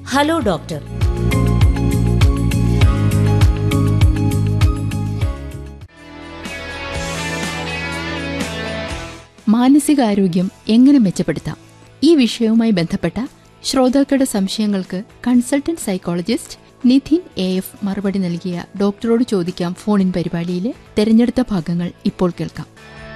Hello doctor മാനസികാരോഗ്യം എങ്ങനെ മെച്ചപ്പെടുത്താം ഈ വിഷയവുമായി ബന്ധപ്പെട്ട ശ്രോതാക്കളുടെ സംശയങ്ങൾക്ക് consultant psychologist Nidhin A F മറുപടി നൽകിയ ഡോക്ടറോട് ചോദിക്കാം ഫോണിൻ പരിപാടിയിലെ തെരഞ്ഞെടുത്ത ഭാഗങ്ങൾ ഇപ്പോൾ കേൾക്കാം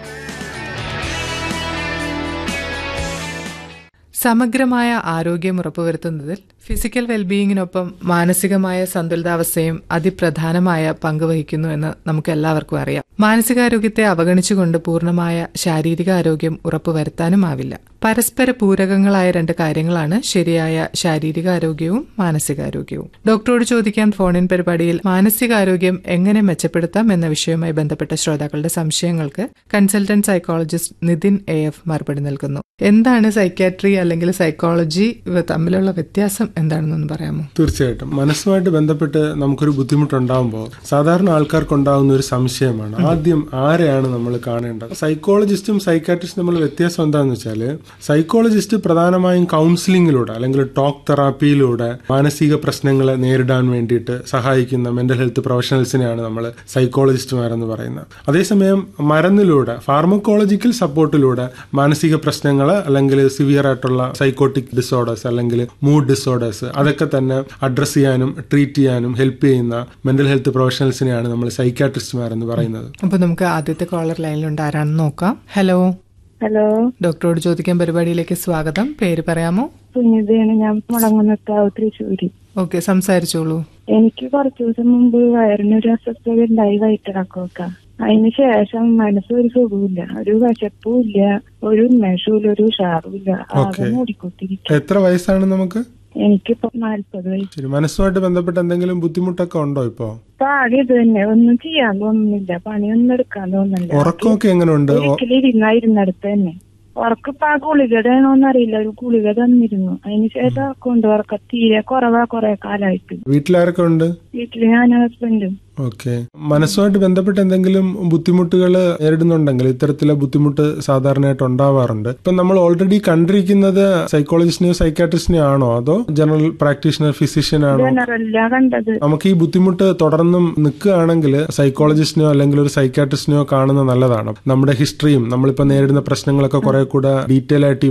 സമഗ്രമായ ആരോഗ്യം ഉറപ്പുവരുത്തുന്നതിൽ ഫിസിക്കൽ വെൽബീയിങ്ങിനൊപ്പം മാനസികമായ സന്തുലിതാവസ്ഥയും അതിപ്രധാനമായ പങ്ക് വഹിക്കുന്നു എന്ന് നമുക്ക് എല്ലാവർക്കും അറിയാം മാനസികാരോഗ്യത്തെ അവഗണിച്ചുകൊണ്ട് പൂർണ്ണമായ ശാരീരിക ആരോഗ്യം ഉറപ്പുവരുത്താനുമാവില്ല പരസ്പര പൂരകങ്ങളായ രണ്ട് കാര്യങ്ങളാണ് ശരിയായ ശാരീരികാരോഗ്യവും മാനസികാരോഗ്യവും ഡോക്ടറോട് ചോദിക്കാൻ ഫോണിൻ പരിപാടിയിൽ മാനസികാരോഗ്യം എങ്ങനെ മെച്ചപ്പെടുത്താം എന്ന വിഷയവുമായി ബന്ധപ്പെട്ട ശ്രോതാക്കളുടെ സംശയങ്ങൾക്ക് consultant psychologist Nithin A F മറുപടി നൽകുന്നു എന്താണ് സൈക്യാട്രി അല്ലെങ്കിൽ സൈക്കോളജി ഇവ തമ്മിലുള്ള വ്യത്യാസം എന്താണെന്നൊന്ന് പറയാമോ തീർച്ചയായിട്ടും മനസ്സുമായിട്ട് ബന്ധപ്പെട്ട് നമുക്കൊരു ബുദ്ധിമുട്ടുണ്ടാകുമ്പോൾ സാധാരണ ആൾക്കാർക്കുണ്ടാകുന്ന ഒരു സംശയമാണ് ആദ്യം ആരെയാണ് നമ്മൾ കാണേണ്ടത് സൈക്കോളജിസ്റ്റും സൈക്കാട്രിസ്റ്റും തമ്മിൽ വ്യത്യാസം എന്താണെന്ന് വെച്ചാൽ സൈക്കോളജിസ്റ്റ് പ്രധാനമായും കൗൺസിലിങ്ങിലൂടെ അല്ലെങ്കിൽ ടോക്ക് തെറാപ്പിയിലൂടെ മാനസിക പ്രശ്നങ്ങളെ നേരിടാൻ വേണ്ടിയിട്ട് സഹായിക്കുന്ന മെന്റൽ ഹെൽത്ത് പ്രൊഫഷണൽസിനെയാണ് നമ്മൾ സൈക്കോളജിസ്റ്റുമാരെന്ന് പറയുന്നത് അതേസമയം മരുന്നിലൂടെ ഫാർമക്കോളജിക്കൽ സപ്പോർട്ടിലൂടെ മാനസിക പ്രശ്നങ്ങൾ അല്ലെങ്കിൽ സിവിയർ ആയിട്ടുള്ള സൈക്കോട്ടിക് ഡിസോർഡേഴ്സ് അല്ലെങ്കിൽ മൂഡ് ഡിസോർഡേഴ്സ് അതൊക്കെ തന്നെ അഡ്രസ് ചെയ്യാനും ട്രീറ്റ് ചെയ്യാനും ഹെൽപ്പ് ചെയ്യുന്ന മെന്റൽ ഹെൽത്ത് പ്രൊഫഷണൽസിനെയാണ് നമ്മൾ സൈക്കാട്രിസ്റ്റുമാരെന്ന് പറയുന്നത് അപ്പൊ നമുക്ക് ആദ്യത്തെ കോളർ ലൈനിലുണ്ട് ആരാണെന്ന് നോക്കാം ഹലോ ഹലോ ഡോക്ടറോട് ചോദിക്കാൻ പരിപാടിയിലേക്ക് സ്വാഗതം പേര് പറയാമോ സുനിതയാണ് ഞാൻ മുളങ്ങുന്നത്താവ് തൃശ്ശൂര് ഓക്കെ സംസാരിച്ചോളൂ എനിക്ക് കുറച്ചു ദിവസം മുമ്പ് വയറിനൊരു അസ്വസ്ഥത ഉണ്ടായി വയറ്റിളക്കമൊക്കെ അതിന് ശേഷം മനസ്സ് ഒരു സുഖമില്ല ഒരു വിശപ്പും ഇല്ല ഒരു ഉന്മേഷവും ഒരു ഉഷാറും ഇല്ല ആകെ Okay. മൂടിക്കൊത്തിരിക്കും എത്ര വയസ്സാണ് നമുക്ക് എനിക്കിപ്പോ നാല്പത് വയസ്സ് ശരി മനസ്സുമായിട്ട് ബന്ധപ്പെട്ട് എന്തെങ്കിലും ബുദ്ധിമുട്ടൊക്കെ ഉണ്ടോ ഇപ്പോ ഇപ്പൊ ആകെ ഇത് തന്നെ ഒന്നും ചെയ്യാൻ തോന്നുന്നില്ല പണിയൊന്നും എടുക്കാൻ തോന്നുന്നില്ല ഉറക്കമൊക്കെ എങ്ങനെയുണ്ട് ഒ- ഒരിക്കലും ഇരുന്നായിരുന്നടുത്ത് തന്നെ ഉറക്കിപ്പോ ആ ഗുളികടയാണോന്ന് അറിയില്ല ഒരു ഗുളിക തന്നിരുന്നു അതിന് ശേഷം കൊണ്ട് ഉറക്ക തീരെ കുറവാ കുറെ കാലായിട്ട് വീട്ടിലാരൊക്കെ ഉണ്ട് വീട്ടില് ഞാൻ ഹസ്ബൻഡും ഓക്കെ മനസ്സുമായിട്ട് ബന്ധപ്പെട്ട് എന്തെങ്കിലും ബുദ്ധിമുട്ടുകൾ നേരിടുന്നുണ്ടെങ്കിൽ ഇത്തരത്തിലെ ബുദ്ധിമുട്ട് സാധാരണയായിട്ട് ഉണ്ടാവാറുണ്ട് ഇപ്പൊ നമ്മൾ ഓൾറെഡി കണ്ടിരിക്കുന്നത് സൈക്കോളജിസ്റ്റിനെയോ സൈക്കാട്രിസ്റ്റിനെയോ ആണോ അതോ ജനറൽ പ്രാക്ടീഷണർ ഫിസിഷ്യൻ ആണോ ജനറല്ല കണ്ടത് നമുക്ക് ഈ ബുദ്ധിമുട്ട് തുടർന്നും നിൽക്കുകയാണെങ്കിൽ സൈക്കോളജിസ്റ്റിനെയോ അല്ലെങ്കിൽ ഒരു സൈക്കാട്രിസ്റ്റിനെയോ കാണുന്നത് നല്ലതാണ് നമ്മുടെ ഹിസ്റ്ററിയും നമ്മളിപ്പോൾ നേരിടുന്ന പ്രശ്നങ്ങളൊക്കെ കുറെ കൂടെ ഡീറ്റെയിൽ ആയിട്ട്